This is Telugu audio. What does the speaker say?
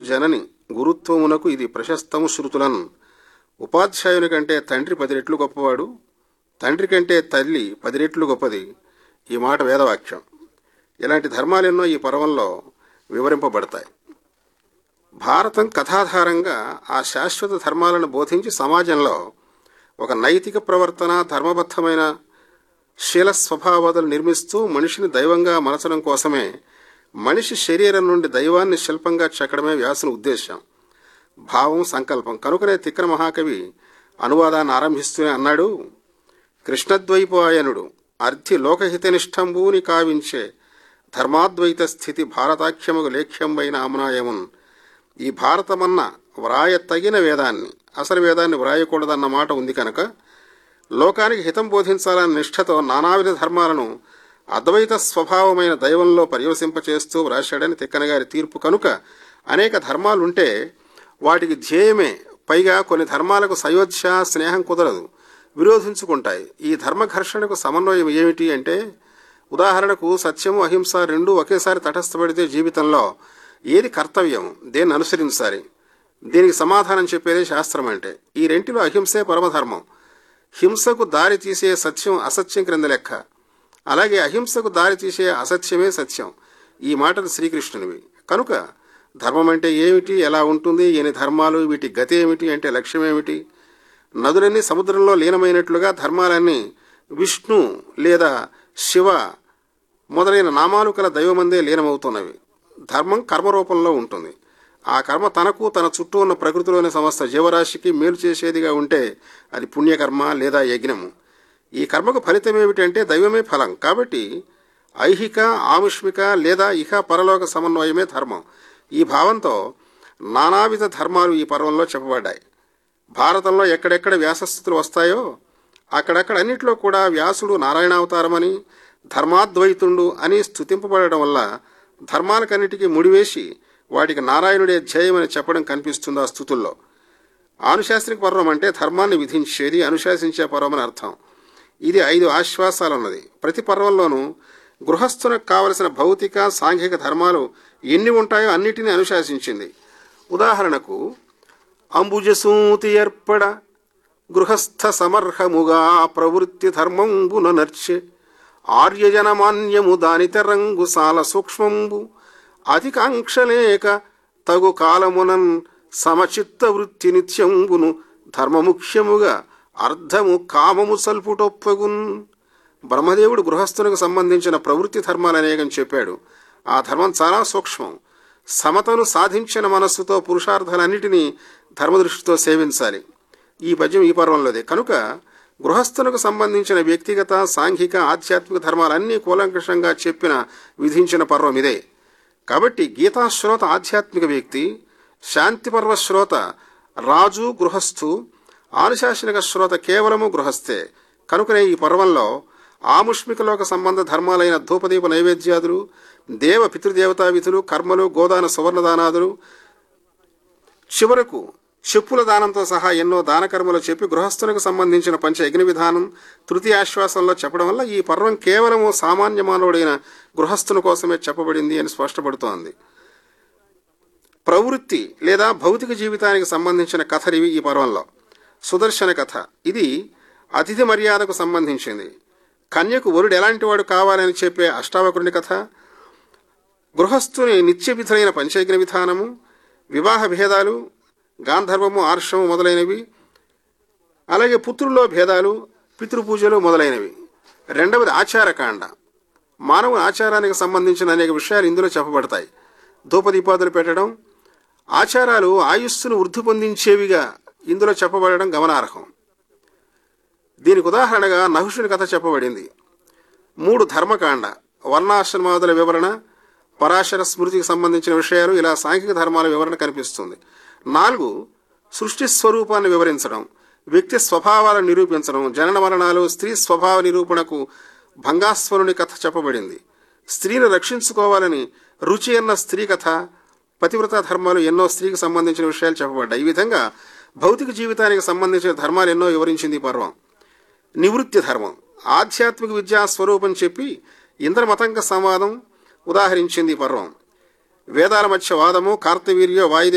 జనని గురుత్వమునకు ఇది ప్రశస్తము శృతులన్ ఉపాధ్యాయుని కంటే తండ్రి పది రెట్లు గొప్పవాడు తండ్రి కంటే తల్లి పది రెట్లు గొప్పది ఈ మాట వేదవాక్యం ఇలాంటి ధర్మాలెన్నో ఈ పర్వంలో వివరింపబడతాయి భారతం కథాధారంగా ఆ శాశ్వత ధర్మాలను బోధించి సమాజంలో ఒక నైతిక ప్రవర్తన ధర్మబద్ధమైన శీల స్వభావాలు నిర్మిస్తూ మనిషిని దైవంగా మలచడం కోసమే మనిషి శరీరం నుండి దైవాన్ని శిల్పంగా చెక్కడమే వ్యాసుని ఉద్దేశం భావం సంకల్పం కనుకనే తిక్కన మహాకవి అనువాదాన్ని ఆరంభిస్తూనే అన్నాడు కృష్ణద్వైపాయనుడు అర్థి లోకహితనిష్టంబూని కావించే ధర్మాద్వైత స్థితి భారతాఖ్యముకు లేఖ్యంబైన అమనాయమున్ ఈ భారతమన్న వ్రాయ తగిన వేదాన్ని అసలు వేదాన్ని వ్రాయకూడదన్న మాట ఉంది కనుక లోకానికి హితం బోధించాలన్న నిష్ఠతో నానావిధ ధర్మాలను అద్వైత స్వభావమైన దైవంలో పర్యవసింపచేస్తూ వ్రాశాడని తిక్కనగారి తీర్పు కనుక అనేక ధర్మాలుంటే వాటికి ధ్యేయమే పైగా కొన్ని ధర్మాలకు సయోధ్య స్నేహం కుదరదు విరోధించుకుంటాయి ఈ ధర్మ ఘర్షణకు సమన్వయం ఏమిటి అంటే ఉదాహరణకు సత్యము అహింస రెండూ ఒకేసారి తటస్థపడితే జీవితంలో ఏది కర్తవ్యం దేన్ని అనుసరించాలి దీనికి సమాధానం చెప్పేదే శాస్త్రం అంటే ఈ రెంటిలో అహింసే పరమధర్మం హింసకు దారి తీసే సత్యం అసత్యం క్రింద లెక్క అలాగే అహింసకు దారి తీసే అసత్యమే సత్యం ఈ మాటలు శ్రీకృష్ణునివి కనుక ధర్మం అంటే ఏమిటి ఎలా ఉంటుంది ఎన్ని ధర్మాలు వీటి గతి ఏమిటి అంటే లక్ష్యం ఏమిటి నదులన్నీ సముద్రంలో లీనమైనట్లుగా ధర్మాలన్నీ విష్ణు లేదా శివ మొదలైన నామాలు కల దైవమందే లీనమవుతున్నవి ధర్మం కర్మరూపంలో ఉంటుంది ఆ కర్మ తనకు తన చుట్టూ ఉన్న ప్రకృతిలోని సమస్త జీవరాశికి మేలు చేసేదిగా ఉంటే అది పుణ్యకర్మ లేదా యజ్ఞము ఈ కర్మకు ఫలితం ఏమిటంటే దైవమే ఫలం కాబట్టి ఐహిక ఆముష్మిక లేదా ఇహ పరలోక సమన్వయమే ధర్మం ఈ భావంతో నానావిధ ధర్మాలు ఈ పర్వంలో చెప్పబడ్డాయి భారతంలో ఎక్కడెక్కడ వ్యాసస్థితులు వస్తాయో అక్కడక్కడ అన్నిట్లో కూడా వ్యాసుడు నారాయణావతారమని ధర్మాద్వైతుండు అని స్థుతింపబడడం వల్ల ధర్మాలకన్నిటికీ ముడివేసి వాటికి నారాయణుడే ధ్యేయమని చెప్పడం కనిపిస్తుంది ఆ స్థుతుల్లో ఆనుశాసనిక పర్వం అంటే ధర్మాన్ని విధించేది అనుశాసించే పర్వం అని అర్థం ఇది ఐదు ఆశ్వాసాలు ఉన్నది ప్రతి పర్వంలోనూ గృహస్థునకు కావలసిన భౌతిక సాంఘిక ధర్మాలు ఎన్ని ఉంటాయో అన్నిటినీ అనుశాసించింది ఉదాహరణకు అంబుజసూతి ఏర్పడ గృహస్థ సమర్హముగా ప్రవృత్తి ధర్మంబున నర్చె ఆర్యజనమాన్యము దాని తెరంగు సాల సూక్ష్మంబు అధికాంక్షలేక తగు కాలమునన్ సమచిత్త వృత్తి నిత్యంబును ధర్మముఖ్యముగా అర్థము కామము సల్పుటొప్పగున్ బ్రహ్మదేవుడు గృహస్థునికి సంబంధించిన ప్రవృత్తి ధర్మాలు అనేకం చెప్పాడు ఆ ధర్మం చాలా సూక్ష్మం సమతను సాధించిన మనస్సుతో పురుషార్థాలన్నిటినీ ధర్మదృష్టితో సేవించాలి ఈ పద్యం ఈ పర్వంలోదే కనుక గృహస్థులకు సంబంధించిన వ్యక్తిగత సాంఘిక ఆధ్యాత్మిక ధర్మాలన్నీ కూలంకషంగా చెప్పిన విధించిన పర్వం ఇదే కాబట్టి గీతాశ్రోత ఆధ్యాత్మిక వ్యక్తి శాంతిపర్వ శ్రోత రాజు గృహస్థు ఆనుశాసనిక శ్రోత కేవలము గృహస్థే కనుకనే ఈ పర్వంలో ఆముష్మికలోక సంబంధ ధర్మాలైన ధూపదీప నైవేద్యాదులు దేవ పితృదేవతా విధులు కర్మలు గోదాన సువర్ణదానాదులు చివరకు చెప్పుల దానంతో సహా ఎన్నో దానకర్మలు చెప్పి గృహస్థులకు సంబంధించిన పంచ యజ్ఞ విధానం తృతీయ ఆశ్వాసంలో చెప్పడం వల్ల ఈ పర్వం కేవలము సామాన్య మానవుడైన గృహస్థుని కోసమే చెప్పబడింది అని స్పష్టపడుతోంది ప్రవృత్తి లేదా భౌతిక జీవితానికి సంబంధించిన కథలివి ఈ పర్వంలో సుదర్శన కథ ఇది అతిథి మర్యాదకు సంబంధించింది కన్యకు వరుడు ఎలాంటి వాడు కావాలని చెప్పే అష్టావకుడిని కథ గృహస్థుని నిత్య విధులైన పంచయజ్ఞ విధానము వివాహ భేదాలు గాంధర్వము ఆర్షము మొదలైనవి అలాగే పుత్రుల్లో భేదాలు పితృపూజలు మొదలైనవి రెండవది ఆచారకాండ మానవుని ఆచారానికి సంబంధించిన అనేక విషయాలు ఇందులో చెప్పబడతాయి ధూపదీపాదులు పెట్టడం ఆచారాలు ఆయుస్సును వృద్ధి పొందించేవిగా ఇందులో చెప్పబడడం గమనార్హం దీనికి ఉదాహరణగా నహుషుని కథ చెప్పబడింది మూడు ధర్మకాండ వర్ణాశ్రమాదుల వివరణ పరాశర స్మృతికి సంబంధించిన విషయాలు ఇలా సాంఘిక ధర్మాల వివరణ కనిపిస్తుంది నాలుగు సృష్టి స్వరూపాన్ని వివరించడం వ్యక్తి స్వభావాలను నిరూపించడం జనన మరణాలు స్త్రీ స్వభావ నిరూపణకు భంగాస్వరుని కథ చెప్పబడింది స్త్రీని రక్షించుకోవాలని రుచి అన్న స్త్రీ కథ పతివ్రత ధర్మాలు ఎన్నో స్త్రీకి సంబంధించిన విషయాలు చెప్పబడ్డాయి ఈ విధంగా భౌతిక జీవితానికి సంబంధించిన ధర్మాలు ఎన్నో వివరించింది ఈ పర్వం నివృత్తి ధర్మం ఆధ్యాత్మిక విద్యా స్వరూపం చెప్పి ఇంద్రమతంక సంవాదం ఉదాహరించింది ఈ పర్వం వేదాల మధ్య వాదము కార్తవీర్య వాయుదే